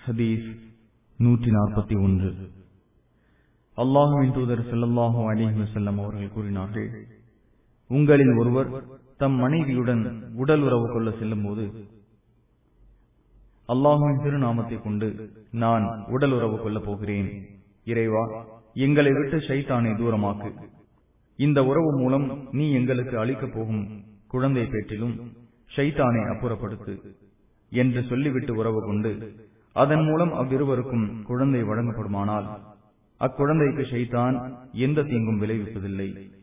ஹதீஸ் நூற்றி நாற்பத்தி ஒன்று அல்லாஹுவின் தூதர் செல்லல்லாஹு அலிஹி வசல்லம் அவர்கள் கூறினார்கள் உங்களில் ஒருவர் தம் மனைவியுடன் உடல் உறவு கொள்ள செல்லும் போது அல்லாஹுவின் திருநாமத்தை கொண்டு நான் உடல் உறவு கொள்ளப் போகிறேன் இறைவா எங்களை விட்டு ஷைத்தானை தூரமாக்கு இந்த உறவு மூலம் நீ எங்களுக்கு அளிக்கப் போகும் குழந்தை பேற்றிலும் ஷைத்தானை அப்புறப்படுத்து என்று சொல்லிவிட்டு உறவு கொண்டு அதன் மூலம் அவ்விருவருக்கும் குழந்தை வழங்கப்படுமானால் அக்குழந்தைக்கு ஷைத்தான் எந்த தீங்கும் விளைவிப்பதில்லை